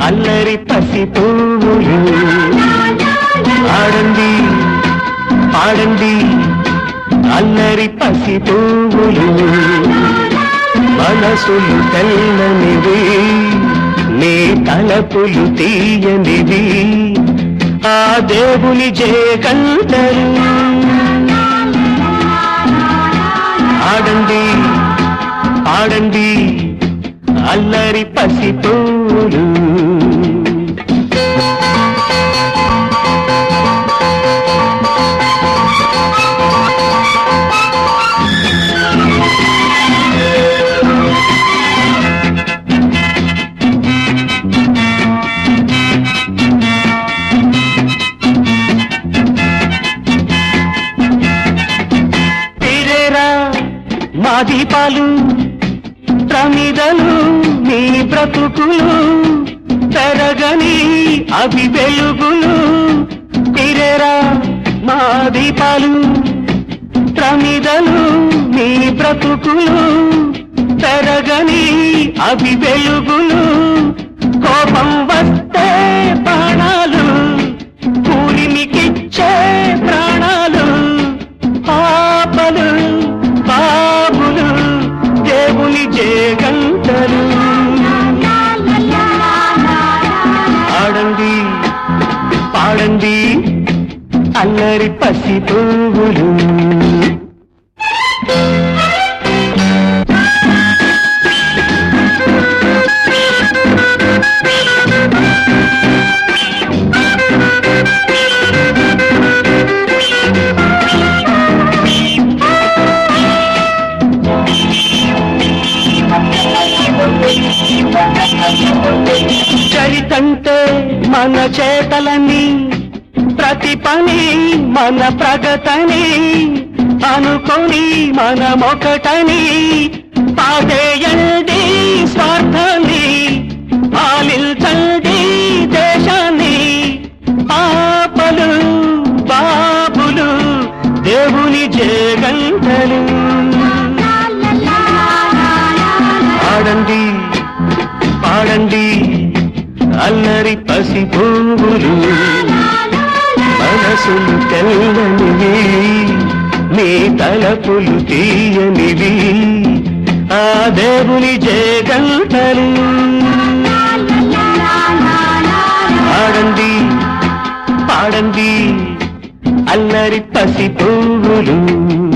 అల్లరి పసి పువ్వులు ఆడండి పాడండి అల్లరి పసి పువ్వులు మనసులు తెల్లనివి నీ తలపులు తీయనివి ఆ దేవుని జయకంటరు ఆడండి ఆడండి అల్లరి పసి పువ్వులు తీరేరా మా దీపాలు ప్రమిదలు మీ బ్రతుకులు పెరగని అవి వెలుగులు తీరేరా మా దీపాలు ప్రమిదలు మీ బ్రతుకులు పెరగని అవి వెలుగులు కోపం వస్తే ప్రాణాలు కూలిమికిచ్చే ప్రాణాలు పాపలు బాబులు దేవుని జయగంటలు ఆడండి పాడండి అల్లరి పసి పువ్వులు చరితంటే మన చేతలని ప్రతి పని మన ప్రగతని అనుకొని మనమొకటని పాదేయండి స్వార్థాన్ని పాలించండి దేశాన్ని పాపలు బాబులు దేవుని జగంటలు ఆడండి పాడండి అల్లరి పసి పువ్వులు మనసులు తెల్లనివి మీ తలపులు తీయనివి ఆ దేవుని జయగంటలు ఆడండి పాడండి అల్లరి పసి పువ్వులు